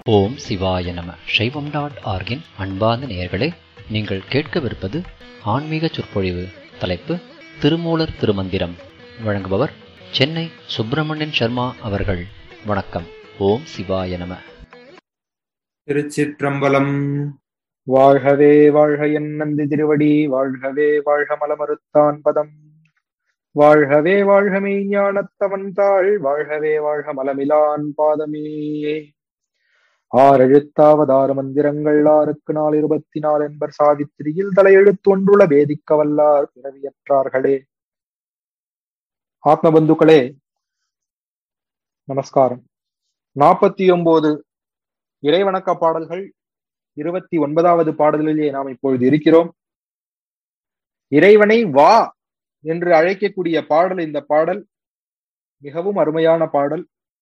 ஓம் சிவாய நம சைவம் டாட் ஆர்கின் அன்பார்ந்த நேயர்களே நீங்கள் கேட்கவிருப்பது ஆன்மீக சொற்பொழிவு தலைப்பு திருமூலர் திருமந்திரம் வழங்குபவர் சென்னை சுப்பிரமணியன் சர்மா அவர்கள் வணக்கம் ஓம் சிவாய நம திருச்சிற்றம்பலம் வாழ்கவே வாழ்க என் நந்தி திருவடி வாழ்கவே வாழ்க மலமறுத்தான் பதம் வாழ்கவே வாழ்க மெய்ஞானத்தவன் தாள் வாழ்கவே வாழ்க மலமிலான் பாதமே ஆறெழுத்தாவதாறு மந்திரங்கள் ஆறுக்கு நாள் இருபத்தி நாலு என்பர் சாவித்திரியில் தலையெழுத்து ஒன்றுள்ள வேதிக்க வல்லார் பிறவியற்றார்களே ஆத்ம பந்துக்களே நமஸ்காரம் நாற்பத்தி ஒன்பது இறைவணக்க பாடல்கள் இருபத்தி ஒன்பதாவது பாடலிலே நாம் இப்பொழுது இருக்கிறோம் இறைவனை வா என்று அழைக்கக்கூடிய பாடல் இந்த பாடல் மிகவும் அருமையான பாடல்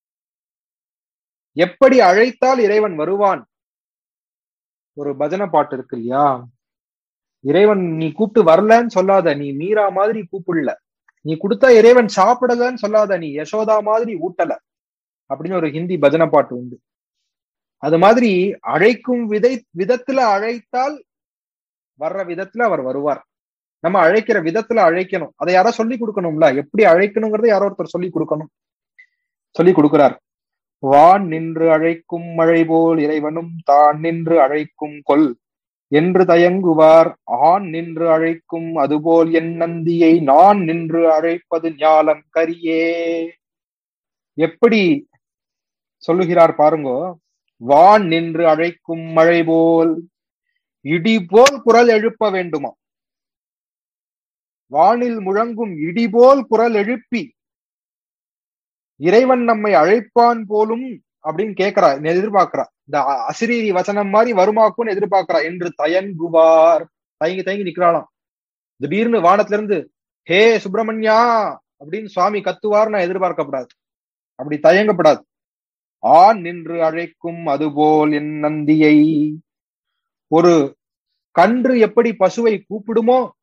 எப்படி அழைத்தால் இறைவன் வருவான் ஒரு பஜனை பாட்டு இருக்கு இல்லையா இறைவன் நீ கூப்பிட்டு வரலன்னு சொல்லாத நீ மீரா மாதிரி கூப்பிடல நீ கொடுத்தா இறைவன் சாப்பிடலன்னு சொல்லாத நீ யசோதா மாதிரி ஊட்டல அப்படின்னு ஒரு ஹிந்தி பஜனை பாட்டு உண்டு அது மாதிரி அழைக்கும் விதை விதத்துல அழைத்தால் வர்ற விதத்துல அவர் வருவார் நம்ம அழைக்கிற விதத்துல அழைக்கணும் அதை யாரோ சொல்லி கொடுக்கணும்ல எப்படி அழைக்கணுங்கிறத யாரோ ஒருத்தர் சொல்லி கொடுக்கணும் சொல்லி கொடுக்கிறார் வான் நின்று அழைக்கும் மழை போல் இறைவனும் தான் நின்று அழைக்கும் கொல் என்று தயங்குவார் ஆண் நின்று அழைக்கும் அதுபோல் என் நந்தியை நான் நின்று அழைப்பது ஞாலம் கரியே எப்படி சொல்லுகிறார் பாருங்கோ வான் நின்று அழைக்கும் மழை போல் இடி போல் குரல் எழுப்ப வேண்டுமா வானில் முழங்கும் இடி போல் குரல் எழுப்பி இறைவன் நம்மை அழைப்பான் போலும் அப்படின்னு கேட்கிறா எதிர்பார்க்கிறா இந்த அசிரீரி வசனம் மாதிரி வருமாக்கும்னு எதிர்பார்க்கிறா என்று தயங்குவார் தயங்கி தயங்கி நிக்கிறாளாம் திடீர்னு வானத்துல இருந்து ஹே சுப்பிரமணியா அப்படின்னு சுவாமி கத்துவார் நான் எதிர்பார்க்கப்படாது அப்படி தயங்கப்படாது ஆண் நின்று அழைக்கும் அதுபோல் என் நந்தியை ஒரு கன்று எப்படி பசுவை கூப்பிடுமோ